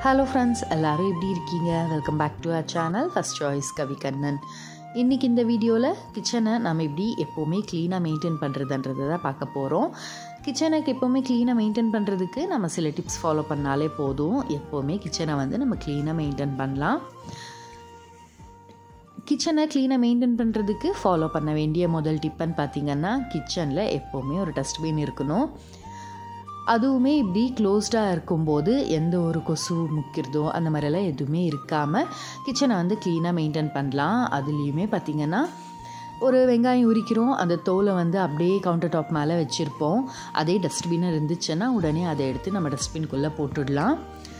hello friends எல்லோரும் எப்படி இருக்கீங்க welcome back to our channel first choice Kavi Kannan இன்றைக்கி இந்த வீடியோவில் கிச்சனை நம்ம எப்படி எப்போவுமே க்ளீனாக மெயின்டைன் பண்ணுறதுன்றதை தான் பார்க்க போகிறோம் கிச்சனுக்கு எப்போவுமே க்ளீனாக மெயின்டைன் பண்ணுறதுக்கு நம்ம சில டிப்ஸ் ஃபாலோ பண்ணாலே போதும் எப்போவுமே கிச்சனை வந்து நம்ம க்ளீனாக மெயின்டைன் பண்ணலாம் கிச்சனை க்ளீனாக மெயின்டைன் பண்ணுறதுக்கு ஃபாலோ பண்ண வேண்டிய முதல் டிப்புன்னு பார்த்தீங்கன்னா கிச்சனில் எப்போவுமே ஒரு டஸ்ட்பின் இருக்கணும் அதுவுமே இப்படி க்ளோஸ்டாக இருக்கும்போது எந்த ஒரு கொசு முக்கிறதோ அந்த மாதிரியெல்லாம் எதுவுமே இருக்காமல் கிச்சனை வந்து க்ளீனாக மெயின்டைன் பண்ணலாம் அதுலேயுமே பார்த்திங்கன்னா ஒரு வெங்காயம் உரிக்கிறோம் அந்த தோலை வந்து அப்படியே கவுண்டர் டாப் மேலே வச்சுருப்போம் அதே டஸ்ட்பின் இருந்துச்சுன்னா உடனே அதை எடுத்து நம்ம டஸ்ட்பின்குள்ளே போட்டுடலாம்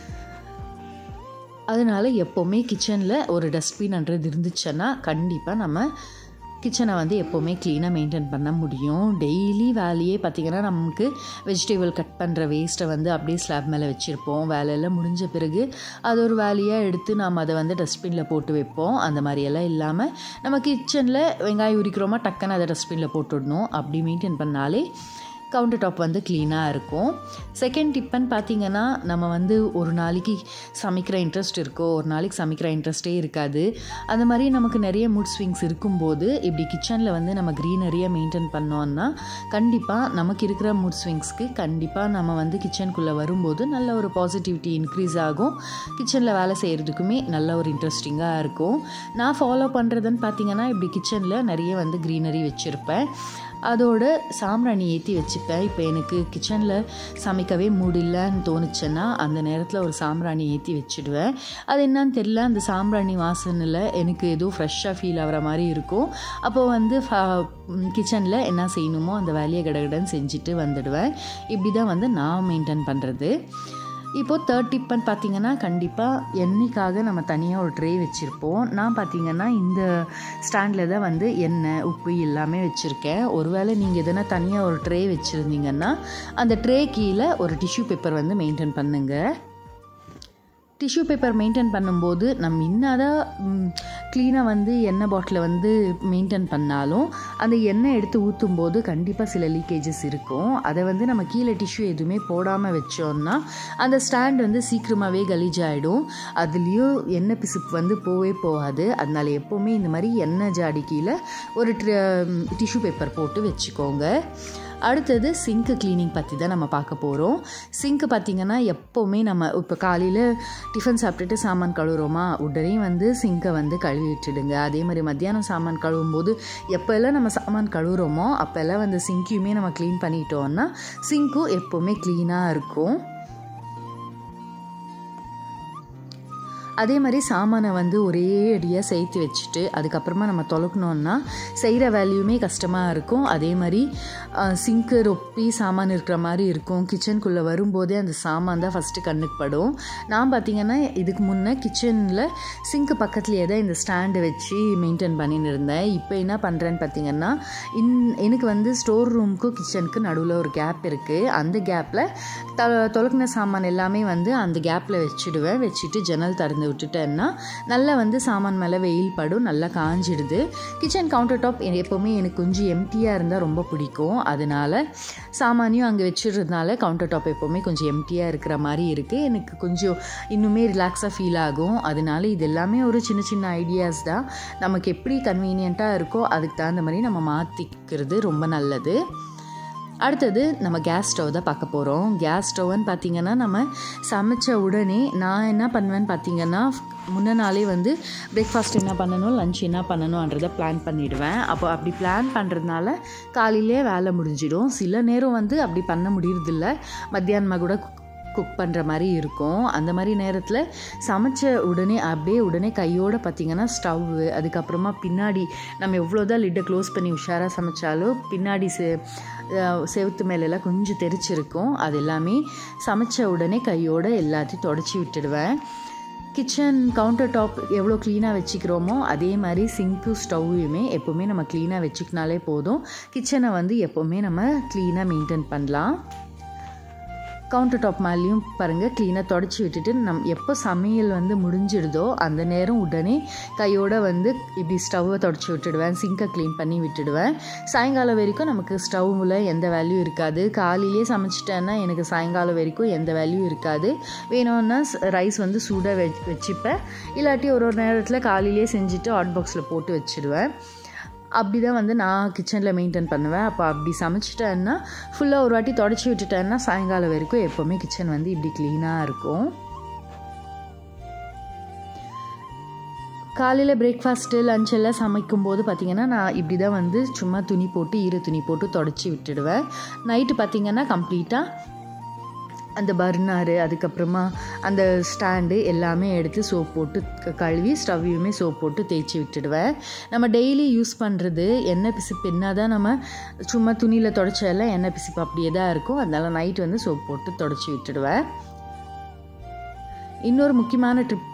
அதனால் எப்போவுமே கிச்சனில் ஒரு டஸ்ட்பின்ன்றது இருந்துச்சுன்னா கண்டிப்பாக நம்ம கிச்சனை வந்து எப்போவுமே க்ளீனாக மெயின்டைன் பண்ண முடியும் டெய்லி வேலையே பார்த்திங்கன்னா நமக்கு வெஜிடபிள் கட் பண்ணுற வேஸ்ட்டை வந்து அப்படியே ஸ்லாப் மேலே வச்சுருப்போம் வேலையெல்லாம் முடிஞ்ச பிறகு அது ஒரு வேலையாக எடுத்து நாம் அதை வந்து டஸ்ட்பினில் போட்டு வைப்போம் அந்த மாதிரியெல்லாம் இல்லாமல் நம்ம கிச்சனில் வெங்காயம் உரிக்கிறோமா டக்குன்னு அதை டஸ்ட்பினில் போட்டுடணும் அப்படி மெயின்டைன் பண்ணாலே கவுண்டர் டாப் வந்து க்ளீனாக இருக்கும் செகண்ட் டிப்புன்னு பார்த்தீங்கன்னா நம்ம வந்து ஒரு நாளைக்கு சமைக்கிற இன்ட்ரெஸ்ட் இருக்கோ ஒரு நாளைக்கு சமைக்கிற இன்ட்ரெஸ்ட்டே இருக்காது அந்த மாதிரி நமக்கு நிறைய மூட் ஸ்விங்ஸ் இருக்கும்போது இப்படி கிச்சனில் வந்து நம்ம க்ரீனரியாக மெயின்டைன் பண்ணோன்னா கண்டிப்பாக நமக்கு இருக்கிற மூட் ஸ்விங்ஸ்க்கு கண்டிப்பாக நம்ம வந்து கிச்சனுக்குள்ளே வரும்போது நல்ல ஒரு பாசிட்டிவிட்டி இன்க்ரீஸ் ஆகும் கிச்சனில் வேலை செய்கிறதுக்குமே நல்ல ஒரு இன்ட்ரெஸ்டிங்காக இருக்கும் நான் ஃபாலோ பண்ணுறதுன்னு பார்த்தீங்கன்னா இப்படி கிச்சனில் நிறைய வந்து க்ரீனரி வச்சுருப்பேன் அதோட சாம்பிராணி ஏற்றி வச்சுப்பேன் இப்போ எனக்கு கிச்சனில் சமைக்கவே முடியலன்னு தோணுச்சுன்னா அந்த நேரத்தில் ஒரு சாம்பிராணி ஏற்றி வச்சுடுவேன் அது என்னன்னு தெரில அந்த சாம்பிராணி வாசனையில் எனக்கு ஏதோ ஃப்ரெஷ்ஷாக ஃபீல் ஆகிற மாதிரி இருக்கும் அப்போது வந்து கிச்சனில் என்ன செய்யணுமோ அந்த வேலையை கடகடன்னு செஞ்சுட்டு வந்துடுவேன் இப்படி தான் வந்து நான் மெயின்டைன் பண்ணுறது இப்போது தேர்ட் டிப்புன்னு பார்த்தீங்கன்னா கண்டிப்பாக எண்ணெய்க்காக நம்ம தனியாக ஒரு ட்ரே வச்சுருப்போம் நான் பார்த்தீங்கன்னா இந்த ஸ்டாண்டில் தான் வந்து எண்ணெய் உப்பு எல்லாமே வச்சுருக்கேன் ஒருவேளை நீங்கள் எதனா தனியாக ஒரு ட்ரே வச்சுருந்தீங்கன்னா அந்த ட்ரே கீழே ஒரு டிஷ்யூ பேப்பர் வந்து மெயின்டைன் பண்ணுங்கள் டிஷ்யூ பேப்பர் மெயின்டைன் பண்ணும்போது நம்ம என்னதான் க்ளீனாக வந்து எண்ணெய் பாட்டிலை வந்து மெயின்டைன் பண்ணாலும் அந்த எண்ணெய் எடுத்து ஊற்றும் போது கண்டிப்பாக சில லீக்கேஜஸ் இருக்கும் அதை வந்து நம்ம கீழே டிஷ்யூ எதுவுமே போடாமல் வச்சோம்னா அந்த ஸ்டாண்ட் வந்து சீக்கிரமாகவே கலீஜ் ஆகிடும் அதுலேயும் எண்ணெய் பிசுப்பு வந்து போவே போகாது அதனால எப்போவுமே இந்த மாதிரி எண்ணெய் ஜாடி கீழே ஒரு டிஷ்யூ பேப்பர் போட்டு வச்சுக்கோங்க அடுத்தது சிங்க்கு க்ளீனிங் பற்றி தான் நம்ம பார்க்க போகிறோம் சிங்க்கு பார்த்திங்கன்னா எப்போவுமே நம்ம இப்போ காலையில் டிஃபன் சாப்பிட்டுட்டு சாமான் கழுவுறோமா உடனே வந்து சிங்கை வந்து கழுவி விட்டுடுங்க அதே மாதிரி மத்தியானம் சாமான் கழுவும் போது எப்போல்லாம் நம்ம சாமான் கழுவுறோமோ அப்போல்லாம் வந்து சிங்கையுமே நம்ம க்ளீன் பண்ணிட்டோம்னா சிங்க்கும் எப்போவுமே க்ளீனாக இருக்கும் அதே மாதிரி சாமானை வந்து ஒரே அடியாக சேர்த்து வச்சுட்டு அதுக்கப்புறமா நம்ம தொலைக்கணுன்னா செய்கிற வேல்யூமே கஷ்டமாக இருக்கும் அதே மாதிரி சிங்க்கு ரொப்பி சாமான் இருக்கிற மாதிரி இருக்கும் கிச்சனுக்குள்ளே வரும்போதே அந்த சாமான் தான் ஃபஸ்ட்டு கண்ணுக்கு படும் நான் பார்த்திங்கன்னா இதுக்கு முன்னே கிச்சனில் சிங்க்கு பக்கத்துலேயே தான் இந்த ஸ்டாண்டு வச்சு மெயின்டைன் பண்ணின்னு இருந்தேன் இப்போ என்ன பண்ணுறேன்னு பார்த்தீங்கன்னா இன் எனக்கு வந்து ஸ்டோர் ரூமுக்கும் கிச்சனுக்கு நடுவில் ஒரு கேப் இருக்குது அந்த கேப்பில் த தொலைக்கின சாமான் எல்லாமே வந்து அந்த கேப்பில் வச்சுடுவேன் வச்சுட்டு ஜன்னல் திறந்து திறந்து விட்டுட்டேன்னா நல்லா வந்து சாமான் மேலே வெயில் படும் நல்லா காஞ்சிடுது கிச்சன் கவுண்டர் டாப் எப்போவுமே எனக்கு கொஞ்சம் எம்டியாக இருந்தால் ரொம்ப பிடிக்கும் அதனால் சாமானியும் அங்கே வச்சுருந்தனால கவுண்டர் டாப் எப்போவுமே கொஞ்சம் எம்டியாக இருக்கிற மாதிரி இருக்குது எனக்கு கொஞ்சம் இன்னுமே ரிலாக்ஸாக ஃபீல் ஆகும் அதனால இது எல்லாமே ஒரு சின்ன சின்ன ஐடியாஸ் தான் நமக்கு எப்படி கன்வீனியண்ட்டாக இருக்கோ அதுக்கு தகுந்த மாதிரி நம்ம மாற்றிக்கிறது ரொம்ப நல்லது அடுத்தது நம்ம கேஸ் ஸ்டவ் தான் பார்க்க போகிறோம் கேஸ் ஸ்டவ்னு பார்த்திங்கன்னா நம்ம சமைச்ச உடனே நான் என்ன பண்ணுவேன்னு பார்த்தீங்கன்னா முன்ன நாளே வந்து பிரேக்ஃபாஸ்ட் என்ன பண்ணணும் லஞ்ச் என்ன பண்ணணுன்றதை பிளான் பண்ணிவிடுவேன் அப்போ அப்படி பிளான் பண்ணுறதுனால காலையிலே வேலை முடிஞ்சிடும் சில நேரம் வந்து அப்படி பண்ண முடியறதில்ல மத்தியானமாக கூட குக் பண்ணுற மாதிரி இருக்கும் அந்த மாதிரி நேரத்தில் சமைச்ச உடனே அப்படியே உடனே கையோடு பார்த்திங்கன்னா ஸ்டவ்வு அதுக்கப்புறமா பின்னாடி நம்ம எவ்வளோ தான் லிட்டை க்ளோஸ் பண்ணி உஷாராக சமைச்சாலும் பின்னாடி செ செவுத்து மேலெல்லாம் கொஞ்சம் தெரிச்சிருக்கும் அது எல்லாமே சமைச்ச உடனே கையோடு எல்லாத்தையும் தொடச்சி விட்டுடுவேன் கிச்சன் கவுண்டர் டாப் எவ்வளோ க்ளீனாக வச்சுக்கிறோமோ அதே மாதிரி சிங்க்கு ஸ்டவ்வையுமே எப்போவுமே நம்ம க்ளீனாக வச்சுக்கினாலே போதும் கிச்சனை வந்து எப்போவுமே நம்ம க்ளீனாக மெயின்டைன் பண்ணலாம் கவுண்டர் டாப் மேலேயும் பாருங்கள் க்ளீனாக தொடச்சி விட்டுட்டு நம் எப்போ சமையல் வந்து முடிஞ்சிடுதோ அந்த நேரம் உடனே கையோட வந்து இப்படி ஸ்டவ்வை தொடச்சி விட்டுடுவேன் சிங்கை க்ளீன் பண்ணி விட்டுடுவேன் சாயங்காலம் வரைக்கும் நமக்கு ஸ்டவ்வில் எந்த வேல்யூ இருக்காது காலையிலே சமைச்சிட்டேன்னா எனக்கு சாயங்காலம் வரைக்கும் எந்த வேல்யூ இருக்காது வேணும்னா ரைஸ் வந்து சூடாக வெ வச்சுப்பேன் இல்லாட்டி ஒரு ஒரு நேரத்தில் காலையிலே செஞ்சுட்டு ஹாட் பாக்ஸில் போட்டு வச்சுடுவேன் அப்படி தான் வந்து நான் கிச்சனில் மெயின்டைன் பண்ணுவேன் அப்போ அப்படி சமைச்சிட்டேன்னா ஃபுல்லாக ஒரு வாட்டி தொடச்சி விட்டுட்டேன்னா சாயங்காலம் வரைக்கும் எப்போவுமே கிச்சன் வந்து இப்படி க்ளீனாக இருக்கும் காலையில் பிரேக்ஃபாஸ்ட்டு லஞ்ச் எல்லாம் சமைக்கும் போது பார்த்திங்கன்னா நான் இப்படி தான் வந்து சும்மா துணி போட்டு ஈர துணி போட்டு தொடச்சி விட்டுடுவேன் நைட்டு பார்த்திங்கன்னா கம்ப்ளீட்டாக அந்த பர்னாரு அதுக்கப்புறமா அந்த ஸ்டாண்டு எல்லாமே எடுத்து சோப் போட்டு கழுவி ஸ்டவ்வையுமே சோப் போட்டு தேய்ச்சி விட்டுடுவேன் நம்ம டெய்லி யூஸ் பண்ணுறது எண்ணெய் பிசிப்பு என்ன தான் நம்ம சும்மா துணியில் தொடச்சால எண்ணெய் பிசிப்பு அப்படியே தான் இருக்கும் அதனால் நைட் வந்து சோப் போட்டு தொடச்சி விட்டுடுவேன் இன்னொரு முக்கியமான ட்ரிப்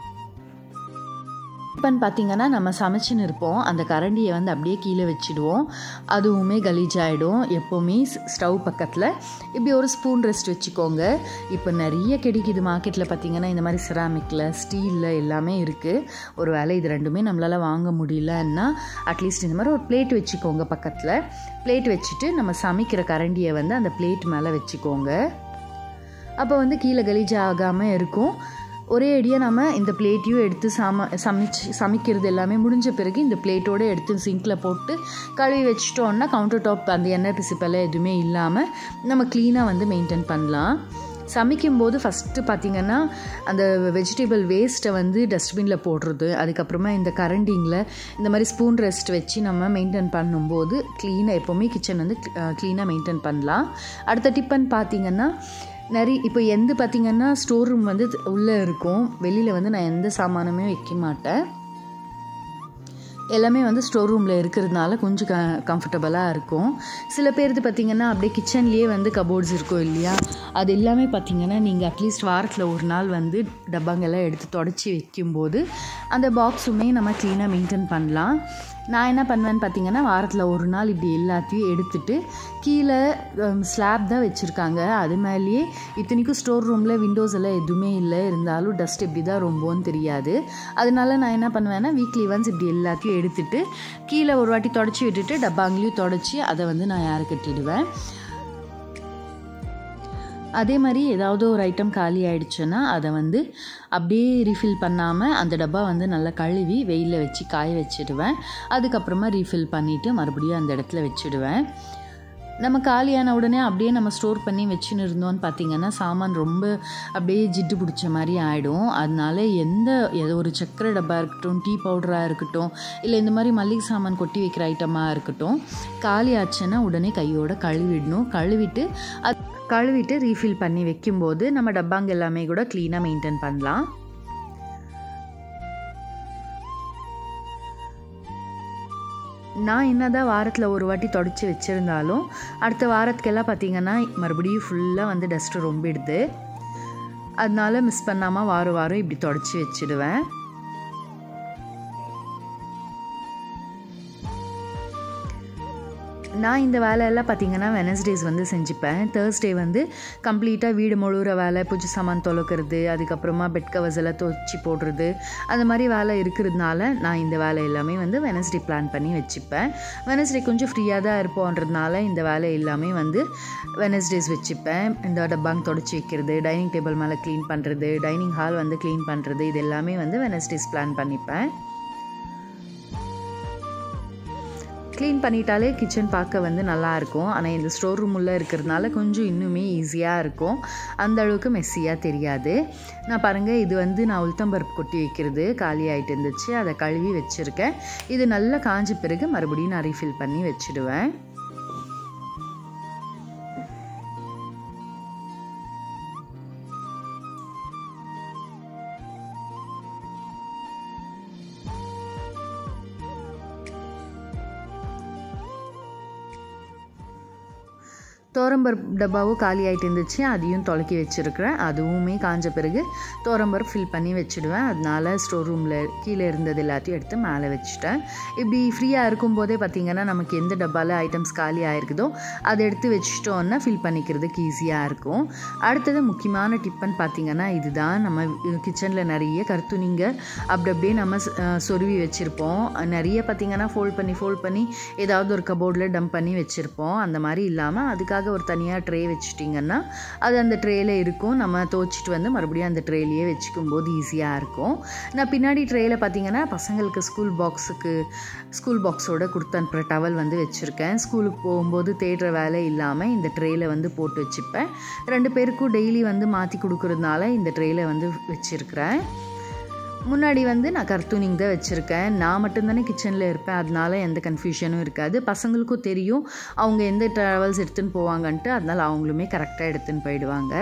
டிப்பன் பார்த்திங்கன்னா நம்ம சமைச்சுன்னு இருப்போம் அந்த கரண்டியை வந்து அப்படியே கீழே வச்சுடுவோம் அதுவுமே கலீஜ் ஆகிடும் எப்போவுமே ஸ்டவ் பக்கத்தில் இப்படி ஒரு ஸ்பூன் ரெஸ்ட் வச்சுக்கோங்க இப்போ நிறைய கிடைக்குது மார்க்கெட்டில் பார்த்திங்கன்னா இந்த மாதிரி செராமிக்கில் ஸ்டீலில் எல்லாமே இருக்குது ஒரு வேளை இது ரெண்டுமே நம்மளால் வாங்க முடியலன்னா அட்லீஸ்ட் இந்த மாதிரி ஒரு பிளேட் வச்சுக்கோங்க பக்கத்தில் பிளேட் வச்சுட்டு நம்ம சமைக்கிற கரண்டியை வந்து அந்த பிளேட் மேலே வச்சுக்கோங்க அப்போ வந்து கீழே கலீஜ் ஆகாமல் இருக்கும் ஒரே அடியாக நம்ம இந்த பிளேட்டையும் எடுத்து சம சமைச்சு சமைக்கிறது எல்லாமே முடிஞ்ச பிறகு இந்த பிளேட்டோடு எடுத்து சிங்கில் போட்டு கழுவி வச்சிட்டோன்னா கவுண்டர் டாப் அந்த எண்ணெய் பிசிப்பெல்லாம் எதுவுமே இல்லாமல் நம்ம க்ளீனாக வந்து மெயின்டைன் பண்ணலாம் சமைக்கும்போது ஃபஸ்ட்டு பார்த்திங்கன்னா அந்த வெஜிடபிள் வேஸ்ட்டை வந்து டஸ்ட்பினில் போடுறது அதுக்கப்புறமா இந்த கரண்டிங்கில் இந்த மாதிரி ஸ்பூன் ரெஸ்ட் வச்சு நம்ம மெயின்டைன் பண்ணும்போது க்ளீனாக எப்போவுமே கிச்சன் வந்து க்ளீனாக மெயின்டைன் பண்ணலாம் அடுத்த டிப்பன் பார்த்திங்கன்னா நிறைய இப்போ எந்த பார்த்திங்கன்னா ஸ்டோர் ரூம் வந்து உள்ளே இருக்கும் வெளியில் வந்து நான் எந்த சாமானுமே வைக்க மாட்டேன் எல்லாமே வந்து ஸ்டோர் ரூமில் இருக்கிறதுனால கொஞ்சம் க கம்ஃபர்டபுளாக இருக்கும் சில பேருக்கு பார்த்திங்கன்னா அப்படியே கிச்சன்லேயே வந்து கபோர்ட்ஸ் இருக்கும் இல்லையா அது எல்லாமே பார்த்திங்கன்னா நீங்கள் அட்லீஸ்ட் வாரத்தில் ஒரு நாள் வந்து டப்பாங்கெல்லாம் எடுத்து தொடச்சி வைக்கும்போது அந்த பாக்ஸுமே நம்ம க்ளீனாக மெயின்டைன் பண்ணலாம் நான் என்ன பண்ணுவேன்னு பார்த்தீங்கன்னா வாரத்தில் ஒரு நாள் இப்படி எல்லாத்தையும் எடுத்துட்டு கீழே ஸ்லாப் தான் வச்சுருக்காங்க அது மேலேயே இத்தனைக்கும் ஸ்டோர் ரூமில் விண்டோஸ் எல்லாம் எதுவுமே இல்லை இருந்தாலும் டஸ்ட் இப்படி தான் ரொம்பவும் தெரியாது அதனால நான் என்ன பண்ணுவேன்னா வீக்லி ஒன்ஸ் இப்படி எல்லாத்தையும் எடுத்துட்டு கீழே ஒரு வாட்டி தொடச்சி விட்டுட்டு டப்பாங்களையும் தொடச்சி அதை வந்து நான் யாரை கட்டிடுவேன் அதே மாதிரி ஏதாவது ஒரு ஐட்டம் காலி ஆயிடுச்சுன்னா அதை வந்து அப்படியே ரீஃபில் பண்ணாமல் அந்த டப்பா வந்து நல்லா கழுவி வெயிலில் வச்சு காய வச்சிடுவேன் அதுக்கப்புறமா ரீஃபில் பண்ணிவிட்டு மறுபடியும் அந்த இடத்துல வச்சுடுவேன் நம்ம காலியான உடனே அப்படியே நம்ம ஸ்டோர் பண்ணி வச்சுன்னு இருந்தோம்னு பார்த்தீங்கன்னா சாமான் ரொம்ப அப்படியே ஜிட்டு பிடிச்ச மாதிரி ஆகிடும் அதனால எந்த ஏதோ ஒரு சக்கரை டப்பா இருக்கட்டும் டீ பவுடராக இருக்கட்டும் இல்லை இந்த மாதிரி மல்லிகை சாமான் கொட்டி வைக்கிற ஐட்டமாக இருக்கட்டும் காலி ஆச்சுன்னா உடனே கையோட கழுவிடணும் கழுவிட்டு அது கழுவிட்டு ரீஃபில் பண்ணி வைக்கும்போது நம்ம டப்பாங்க எல்லாமே கூட க்ளீனாக மெயின்டைன் பண்ணலாம் நான் என்ன தான் வாரத்தில் ஒரு வாட்டி தொடச்சி வச்சுருந்தாலும் அடுத்த வாரத்துக்கெல்லாம் பார்த்திங்கன்னா மறுபடியும் ஃபுல்லாக வந்து டஸ்ட்டு ரொம்பிடுது அதனால மிஸ் பண்ணாமல் வாரம் வாரம் இப்படி தொடச்சி வச்சுடுவேன் நான் இந்த வேலையெல்லாம் பார்த்திங்கன்னா வெனஸ்டேஸ் வந்து செஞ்சுப்பேன் தேர்ஸ்டே வந்து கம்ப்ளீட்டாக வீடு முழுகிற வேலை பூஜை சாமான் தொலைக்கிறது அதுக்கப்புறமா பெட் கவர்ஸ் எல்லாம் துவச்சி போடுறது அந்த மாதிரி வேலை இருக்கிறதுனால நான் இந்த வேலை எல்லாமே வந்து வெனஸ்டே பிளான் பண்ணி வச்சுப்பேன் வெனஸ்டே கொஞ்சம் ஃப்ரீயாக தான் இருப்போன்றதுனால இந்த வேலை எல்லாமே வந்து வெனஸ்டேஸ் வச்சுப்பேன் இந்த டப்பாங் தொடச்சி வைக்கிறது டைனிங் டேபிள் மேலே க்ளீன் பண்ணுறது டைனிங் ஹால் வந்து க்ளீன் பண்ணுறது இது எல்லாமே வந்து வெனஸ்டேஸ் பிளான் பண்ணிப்பேன் க்ளீன் பண்ணிட்டாலே கிச்சன் பார்க்க வந்து நல்லாயிருக்கும் ஆனால் இந்த ஸ்டோர் ரூம் உள்ளே இருக்கிறதுனால கொஞ்சம் இன்னுமே ஈஸியாக இருக்கும் அந்த அளவுக்கு மெஸ்ஸியாக தெரியாது நான் பாருங்கள் இது வந்து நான் உளுத்தம்பருப்பு கொட்டி வைக்கிறது காலி ஆகிட்டு இருந்துச்சு அதை கழுவி வச்சுருக்கேன் இது நல்லா காஞ்ச பிறகு மறுபடியும் நான் ரீஃபில் பண்ணி வச்சுடுவேன் தோரம்பருப்பு டப்பாவும் காலி ஆகிட்டு இருந்துச்சு அதையும் தொலைக்கி வச்சுருக்கிறேன் அதுவுமே காஞ்ச பிறகு தோரம்பருப்பு ஃபில் பண்ணி வச்சுடுவேன் அதனால ஸ்டோர் ரூமில் கீழே இருந்தது எல்லாத்தையும் எடுத்து மேலே வச்சுட்டேன் இப்படி ஃப்ரீயாக இருக்கும்போதே பார்த்திங்கன்னா நமக்கு எந்த டப்பாவில் ஐட்டம்ஸ் காலி ஆயிருக்குதோ அதை எடுத்து வச்சுட்டோன்னா ஃபில் பண்ணிக்கிறதுக்கு ஈஸியாக இருக்கும் அடுத்தது முக்கியமான டிப்பன் பார்த்திங்கன்னா இதுதான் நம்ம கிச்சனில் நிறைய கருத்துணிங்க அப்படி அப்படியே நம்ம அஹ், சொருவி வச்சுருப்போம் நிறைய பார்த்திங்கன்னா ஃபோல்ட் பண்ணி ஃபோல்ட் பண்ணி ஏதாவது ஒரு கபோர்டில் டம்ப் பண்ணி வச்சுருப்போம் அந்த மாதிரி இல்லாமல் அதுக்காக ஒரு தனியாக ட்ரே வச்சுட்டிங்கன்னா அது அந்த ட்ரேயில் இருக்கும் நம்ம துவச்சிட்டு வந்து மறுபடியும் அந்த ட்ரேலையே வச்சுக்கும் போது ஈஸியாக இருக்கும் நான் பின்னாடி ட்ரேயில் பார்த்தீங்கன்னா பசங்களுக்கு ஸ்கூல் பாக்ஸுக்கு ஸ்கூல் பாக்ஸோட கொடுத்து அனுப்புகிற டவல் வந்து வச்சுருக்கேன் ஸ்கூலுக்கு போகும்போது தேடுற வேலை இல்லாமல் இந்த ட்ரேயில் வந்து போட்டு வச்சுப்பேன் ரெண்டு பேருக்கும் டெய்லி வந்து மாற்றி கொடுக்குறதுனால இந்த ட்ரேயில் வந்து வச்சுருக்கிறேன் முன்னாடி வந்து நான் கர்த்தூனிங் தான் வச்சுருக்கேன் நான் மட்டும்தானே கிச்சனில் இருப்பேன் அதனால எந்த கன்ஃபியூஷனும் இருக்காது பசங்களுக்கும் தெரியும் அவங்க எந்த ட்ராவல்ஸ் எடுத்துன்னு போவாங்கன்ட்டு அதனால அவங்களுமே கரெக்டாக எடுத்துன்னு போயிடுவாங்க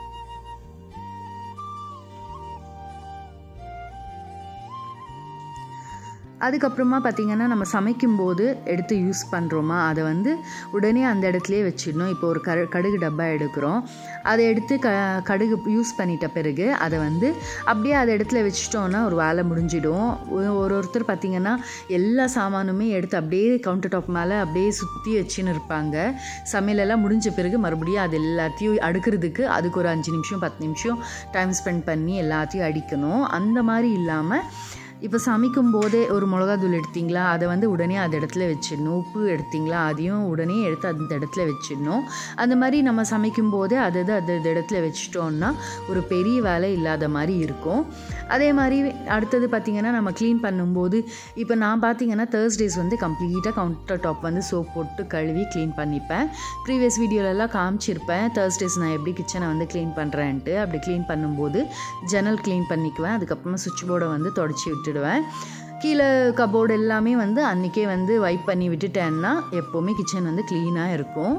அதுக்கப்புறமா பார்த்திங்கன்னா நம்ம சமைக்கும்போது எடுத்து யூஸ் பண்ணுறோமா அதை வந்து உடனே அந்த இடத்துலையே வச்சிடணும் இப்போ ஒரு கரு கடுகு டப்பா எடுக்கிறோம் அதை எடுத்து க கடுகு யூஸ் பண்ணிட்ட பிறகு அதை வந்து அப்படியே அதை இடத்துல வச்சிட்டோன்னா ஒரு வேலை முடிஞ்சிடும் ஒரு ஒரு ஒருத்தர் பார்த்திங்கன்னா எல்லா சாமானுமே எடுத்து அப்படியே கவுண்டர் டாப் மேலே அப்படியே சுற்றி வச்சுன்னு இருப்பாங்க சமையலெல்லாம் முடிஞ்ச பிறகு மறுபடியும் அது எல்லாத்தையும் அடுக்கிறதுக்கு அதுக்கு ஒரு அஞ்சு நிமிஷம் பத்து நிமிஷம் டைம் ஸ்பெண்ட் பண்ணி எல்லாத்தையும் அடிக்கணும் அந்த மாதிரி இல்லாமல் இப்போ சமைக்கும் போதே ஒரு மிளகாத்தூள் எடுத்தீங்களா அதை வந்து உடனே அந்த இடத்துல வச்சிடணும் உப்பு எடுத்தீங்களா அதையும் உடனே எடுத்து அந்த இடத்துல வச்சிடணும் அந்த மாதிரி நம்ம சமைக்கும் போதே அது அது அது இடத்துல வச்சிட்டோம்னா ஒரு பெரிய வேலை இல்லாத மாதிரி இருக்கும் அதே மாதிரி அடுத்தது பார்த்திங்கன்னா நம்ம க்ளீன் பண்ணும்போது இப்போ நான் பார்த்தீங்கன்னா தேர்ஸ்டேஸ் வந்து கம்ப்ளீட்டாக கவுண்டர் டாப் வந்து சோப் போட்டு கழுவி க்ளீன் பண்ணிப்பேன் ப்ரீவியஸ் வீடியோலலாம் காமிச்சிருப்பேன் தேர்ஸ்டேஸ் நான் எப்படி கிச்சனை வந்து க்ளீன் பண்ணுறேன்ட்டு அப்படி க்ளீன் பண்ணும்போது ஜன்னல் க்ளீன் பண்ணிக்குவேன் அதுக்கப்புறமா சுவிட்ச் போர்டை வந்து தொடச்சி விட்டுடுவேன் கீழே கபோர்டு எல்லாமே வந்து அன்றைக்கே வந்து வைப் பண்ணி விட்டுட்டேன்னா எப்போவுமே கிச்சன் வந்து க்ளீனாக இருக்கும்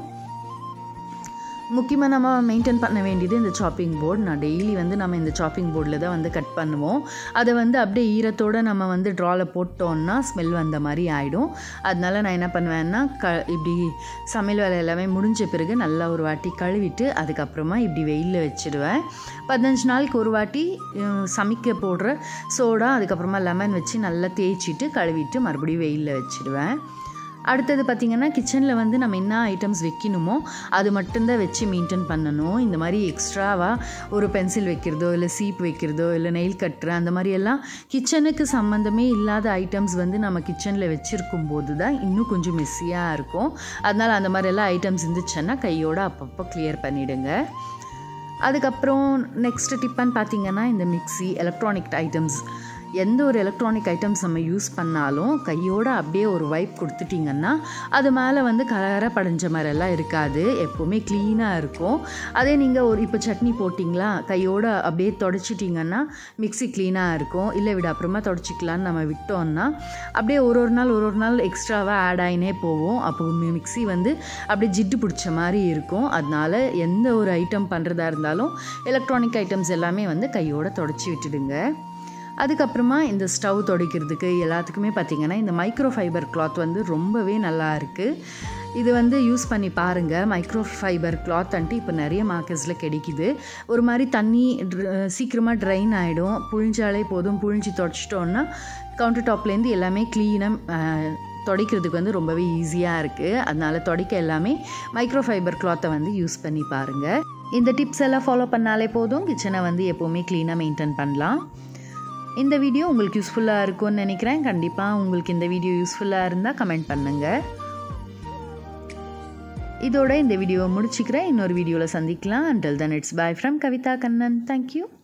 முக்கியமாக நம்ம மெயின்டைன் பண்ண வேண்டியது இந்த சாப்பிங் போர்டு நான் டெய்லி வந்து நம்ம இந்த சாப்பிங் போர்டில் தான் வந்து கட் பண்ணுவோம் அதை வந்து அப்படியே ஈரத்தோடு நம்ம வந்து ட்ராவில் போட்டோம்னா ஸ்மெல் வந்த மாதிரி ஆகிடும் அதனால நான் என்ன பண்ணுவேன்னா க இப்படி சமையல் வேலை எல்லாமே முடிஞ்ச பிறகு நல்லா ஒரு வாட்டி கழுவிட்டு அதுக்கப்புறமா இப்படி வெயிலில் வச்சுடுவேன் பதினஞ்சு நாளைக்கு ஒரு வாட்டி அஹ், சமைக்க போடுற சோடா அதுக்கப்புறமா லெமன் வச்சு நல்லா தேய்ச்சிட்டு கழுவிட்டு மறுபடியும் வெயிலில் வச்சுடுவேன் அடுத்தது பார்த்திங்கன்னா கிச்சனில் வந்து நம்ம என்ன ஐட்டம்ஸ் வைக்கணுமோ அது மட்டும்தான் வச்சு மெயின்டைன் பண்ணணும் இந்த மாதிரி எக்ஸ்ட்ராவாக ஒரு பென்சில் வைக்கிறதோ இல்லை சீப் வைக்கிறதோ இல்லை நெயில் கட்டுற அந்த மாதிரி எல்லாம் கிச்சனுக்கு சம்மந்தமே இல்லாத ஐட்டம்ஸ் வந்து நம்ம கிச்சனில் வச்சுருக்கும் போது தான் இன்னும் கொஞ்சம் மெஸ்ஸியாக இருக்கும் அதனால் அந்த மாதிரி எல்லாம் ஐட்டம்ஸ் இருந்துச்சுன்னா கையோட அப்பப்போ கிளியர் பண்ணிவிடுங்க அதுக்கப்புறம் நெக்ஸ்ட் டிப்பன்னு பார்த்தீங்கன்னா இந்த மிக்ஸி எலக்ட்ரானிக் ஐட்டம்ஸ் எந்த ஒரு எலக்ட்ரானிக் ஐட்டம்ஸ் நம்ம யூஸ் பண்ணாலும் கையோட அப்படியே ஒரு வைப் கொடுத்துட்டிங்கன்னா அது மேலே வந்து கலராக படிஞ்ச மாதிரிலாம் இருக்காது எப்போவுமே க்ளீனாக இருக்கும் அதே நீங்கள் ஒரு இப்போ சட்னி போட்டிங்களா கையோட அப்படியே தொடச்சிட்டிங்கன்னா மிக்ஸி க்ளீனாக இருக்கும் இல்லை விட அப்புறமா தொடச்சிக்கலான்னு நம்ம விட்டோம்னா அப்படியே ஒரு ஒரு நாள் ஒரு ஒரு நாள் எக்ஸ்ட்ராவாக ஆட் ஆகினே போவோம் அப்போ மிக்ஸி வந்து அப்படியே ஜிட்டு பிடிச்ச மாதிரி இருக்கும் அதனால எந்த ஒரு ஐட்டம் பண்ணுறதா இருந்தாலும் எலக்ட்ரானிக் ஐட்டம்ஸ் எல்லாமே வந்து கையோட தொடச்சி விட்டுடுங்க அதுக்கப்புறமா இந்த ஸ்டவ் துடைக்கிறதுக்கு எல்லாத்துக்குமே பார்த்திங்கன்னா இந்த மைக்ரோ ஃபைபர் கிளாத் வந்து ரொம்பவே நல்லா இருக்குது இது வந்து யூஸ் பண்ணி பாருங்கள் மைக்ரோ ஃபைபர் கிளாத் வந்துட்டு இப்போ நிறைய மார்க்கெட்ஸில் கிடைக்குது ஒரு மாதிரி தண்ணி சீக்கிரமாக ட்ரைன் ஆகிடும் புழிஞ்சாலே போதும் புழிஞ்சு தொடச்சிட்டோன்னா கவுண்டர் டாப்லேருந்து எல்லாமே க்ளீனாக துடைக்கிறதுக்கு வந்து ரொம்பவே ஈஸியாக இருக்குது அதனால துடைக்க எல்லாமே மைக்ரோ ஃபைபர் கிளாத்தை வந்து யூஸ் பண்ணி பாருங்கள் இந்த டிப்ஸ் எல்லாம் ஃபாலோ பண்ணாலே போதும் கிச்சனை வந்து எப்போவுமே க்ளீனாக மெயின்டைன் பண்ணலாம் இந்த வீடியோ உங்களுக்கு யூஸ்ஃபுல்லாக இருக்கும்னு நினைக்கிறேன் கண்டிப்பாக உங்களுக்கு இந்த வீடியோ யூஸ்ஃபுல்லாக இருந்தால் கமெண்ட் பண்ணுங்கள் இதோட இந்த வீடியோவை முடிச்சுக்கிறேன் இன்னொரு வீடியோவில் சந்திக்கலாம் until then it's bye from Kavitha Kannan thank you